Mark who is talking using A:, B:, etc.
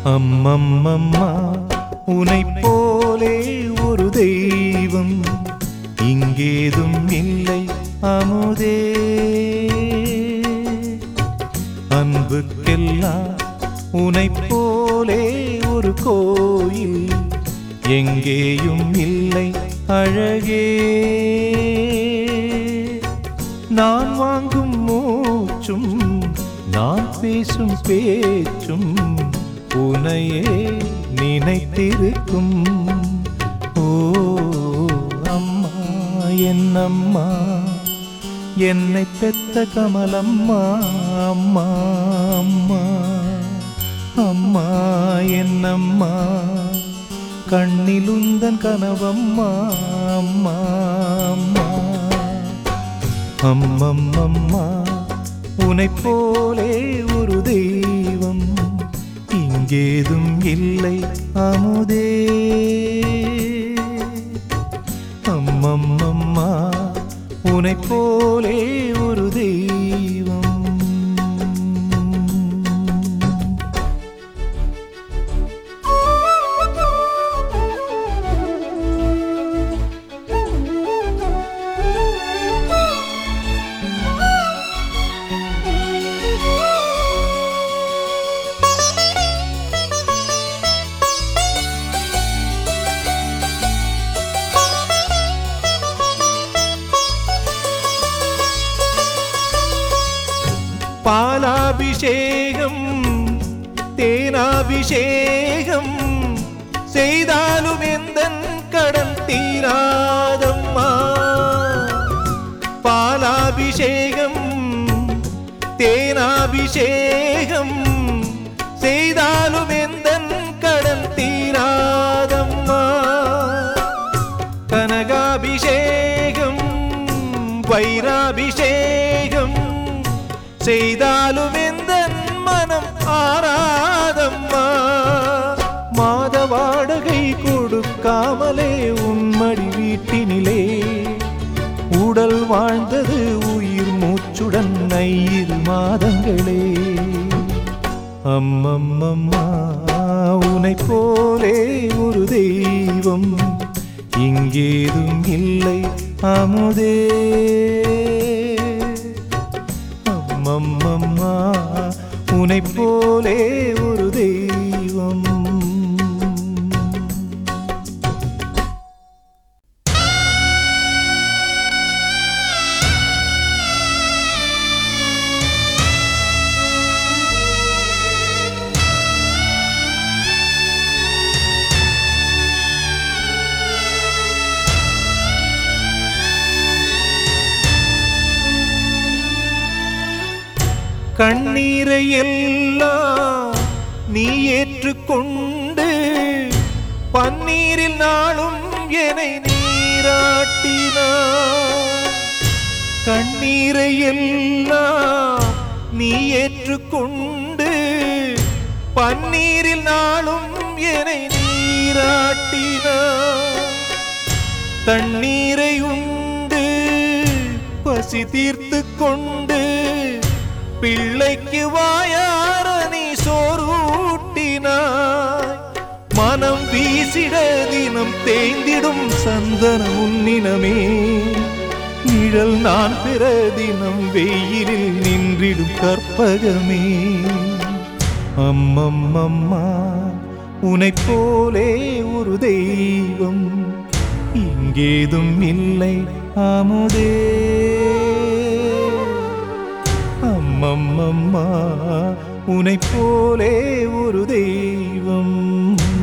A: அம்மம்மம்மா உனை போலே ஒரு தெய்வம் இங்கேதும் இல்லை அமுதே அன்புக்கெல்லாம் உனை போலே ஒரு கோயில் எங்கேயும் இல்லை அழகே நான் வாங்கும் மூச்சும் நான் பேசும் பேச்சும் உனையே நினைத்திருக்கும் ஓ அம்மா என் அம்மா என்னை பெத்த கமலம்மா அம்மா அம்மா அம்மா என் அம்மா கண்ணிலுந்தன் கனவம்மா அம்மா அம்மா அம்மம்மம்மா உனை போலே ஒரு தெய்வம் இங்கேதும் இல்லை அமுதே அம்மம்மம்மா உனை போலே ஒரு தெய்வம் பாலாபிஷேகம் தேனாபிஷேகம் செய்தாலும் எந்த கடன் தீராதம்மா பாலாபிஷேகம் தேனாபிஷேகம் செய்தாலும் எந்த கடன் தீராதம்மா கனகாபிஷேகம் வைராபிஷேகம் செய்தாலும் எந்த மனம் ஆராதம்மா மாத வாடகை கொடுக்காமலே உன்மடி வீட்டினிலே உடல் வாழ்ந்தது உயிர் மூச்சுடன் ஐயிரு மாதங்களே அம்மம்மம்மா உனை போலே ஒரு தெய்வம் இங்கேதும் இல்லை அமுதே அம்மம்மம்மா உனை போலே ஒரு தெய்வம் கண்ணீரை எல்லாம் நீ ஏற்றுக்கொண்டு பன்னீரில் நாளும் என்னை நீராட்டினார் கண்ணீரை எல்லாம் நீ ஏற்றுக்கொண்டு பன்னீரில் நாளும் என்னை நீராட்டினார் தண்ணீரை உண்டு பசி தீர்த்து கொண்டு பிள்ளைக்கு வாயார நீ சோறூட்டினாய் மனம் வீசிட தினம் தேய்ந்திடும் சந்தனம் உன்னினமே நிழல் நான் பிற தினம் வெயிலில் நின்றிடும் கற்பகமே அம்மம்மம்மா உனை போலே ஒரு தெய்வம் இங்கேதும் இல்லை அமுதே அம்மம்மம்மா உனை போலே ஒரு தெய்வம்